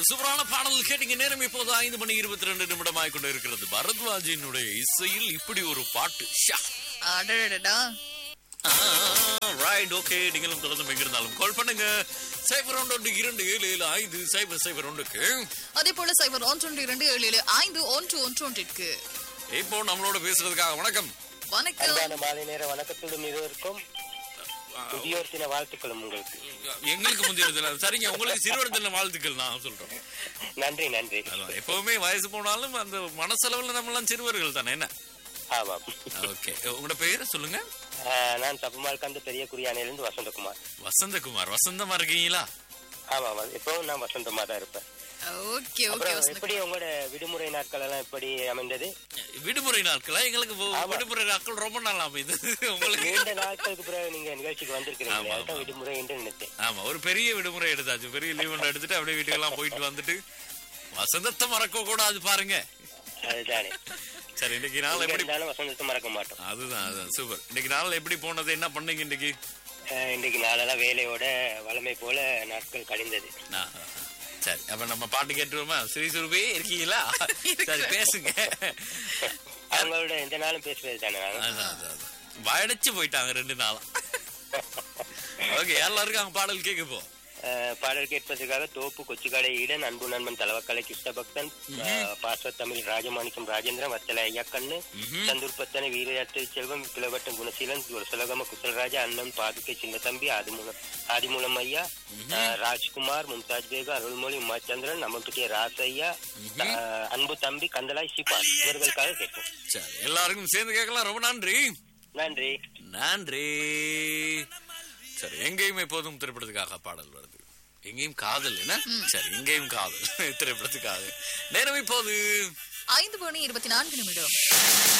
சூப்பரான பாடல் கேட்டீங்க நேரம் இப்போது ஐந்து மணி இருபத்தி ரெண்டு நிமிடமாய் கொண்டு இருக்கிறது பரத்வாஜினுடைய இசையில் இப்படி ஒரு பாட்டு ஷா அடடடா ரைட் ஓகே நீங்களும் தொடர்ந்து எங்கிருந்தாலும் கால் பண்ணுங்க சைபர் ஒன்று ஒன்று இரண்டு ஏழு ஏழு ஐந்து சைபர் சைபர் ஒன்றுக்கு அதே போல சைபர் ஒன்று இரண்டு ஏழு ஏழு ஐந்து ஒன்று ஒன்று ஒன்றிற்கு இப்போ நம்மளோட பேசுறதுக்காக வணக்கம் வணக்கம் அன்பான மாலை நேர வணக்கத்துடன் இருவருக்கும் முதியோர் தின வாழ்த்துக்களும் உங்களுக்கு எங்களுக்கு முந்தைய தினம் சரிங்க உங்களுக்கு சிறுவர் தின வாழ்த்துக்கள் நான் சொல்றோம் நன்றி நன்றி அதான், எப்பவுமே வயசு போனாலும் அந்த மனசளவுல நம்ம எல்லாம் சிறுவர்கள் தானே என்ன ஆமாம் ஓகே உங்களோட பெயரை சொல்லுங்க ஆஹ், நான் தப்புமால் கந்து பெரிய குரியானையிலிருந்து வசந்தகுமார் வசந்தகுமார் வசந்தமா இருக்கீங்களா ஆமாம் எப்பவும் நான் வசந்தமா தான் இருப்பேன் ஓகே ஓகே அப்புறம் வசந்த் எப்படி உங்களோட விடுமுறை நாட்கள் எல்லாம் எப்படி அமைந்தது விடுமுறை நாட்களா எங்களுக்கு வி- ஆமா. விடுமுறை நாட்கள் ரொம்ப நாள் அமைது உங்களுக்கு நீண்ட நாட்களுக்கு பிறகு நீங்க நிகழ்ச்சிக்கு வந்திருக்கிறீங்க ஆமா, அதுதான் ஆமா. விடுமுறை என்று நினைத்தேன் ஆமா ஒரு பெரிய விடுமுறை எடுத்தாச்சு பெரிய லீவ் ஒன்று எடுத்துட்டு அப்படியே வீட்டுக்கெல்லாம் போயிட்டு வந்துட்டு வசந்தத்தை மறக்க கூடாது பாருங்க அதுதானே சரி இன்னைக்கு நாள் எங்க எப்படி இருந்தாலும் வசந்தத்தை மறக்க மாட்டோம் அதுதான் அதுதான் சூப்பர் இன்னைக்கு நாள் எப்படி போனது என்ன பண்ணீங்க இன்னைக்கு ஆஹ், இன்றைக்கு நாளெல்லாம் வேலையோட வளமை போல நாட்கள் கழிந்தது ஆ, ஆ, ஆ. சரி அப்ப நம்ம பாட்டு கேட்டுருவோமா ஸ்ரீ சுருபே இருக்கீங்களா சரி பேசுங்க அவங்களோட எந்த நாளும் பேசுறது தானே நாங்க அதான், அதான், அதான். வயடைச்சு போயிட்டாங்க ரெண்டு நாளா ஓகே எல்லாருக்கும் அங்க பாடல் கேட்க போ அஹ் பாடல் கேட்பதற்காக தோப்பு கொச்சிக்காடை ஈடன் அன்பு நண்பன் தலவக்கலை கிருஷ்ணபக்தன் அஹ் பாஸ்வ தமிழ் ராஜமாணிக்கம் ராஜேந்திரன் வத்தல ஐயக்கண்ணு சந்தூர் பத்தனை வீரயாத்திரை செல்வம் கிளவட்டம் குணசீலன் சுலகம குசலராஜா அண்ணன் பாதுகை சின்ன தம்பி ஆதிமூலம் ஆதிமூலம் ஐயா அஹ் ராஜ்குமார் மும்தாஜ் பேகம் அருள்மொழி உமாச்சந்திரன் நம்மளுடைய ராசையா அஹ் அன்பு தம்பி கந்தலாய் சிபா இவர்களுக்காக கேட்போம் சரி எல்லாருக்கும் சேர்ந்து கேட்கலாம் ரொம்ப நன்றி நன்றி நன்றி சரி எங்கேயும் எப்போதும் திரைப்படத்துக்காக பாடல் வருது எங்கேயும் காதல் என்ன சரி எங்கேயும் காதல் திரைப்படத்துக்காக நேரம் இப்போது ஐந்து மணி இருபத்தி நான்கு நிமிடம்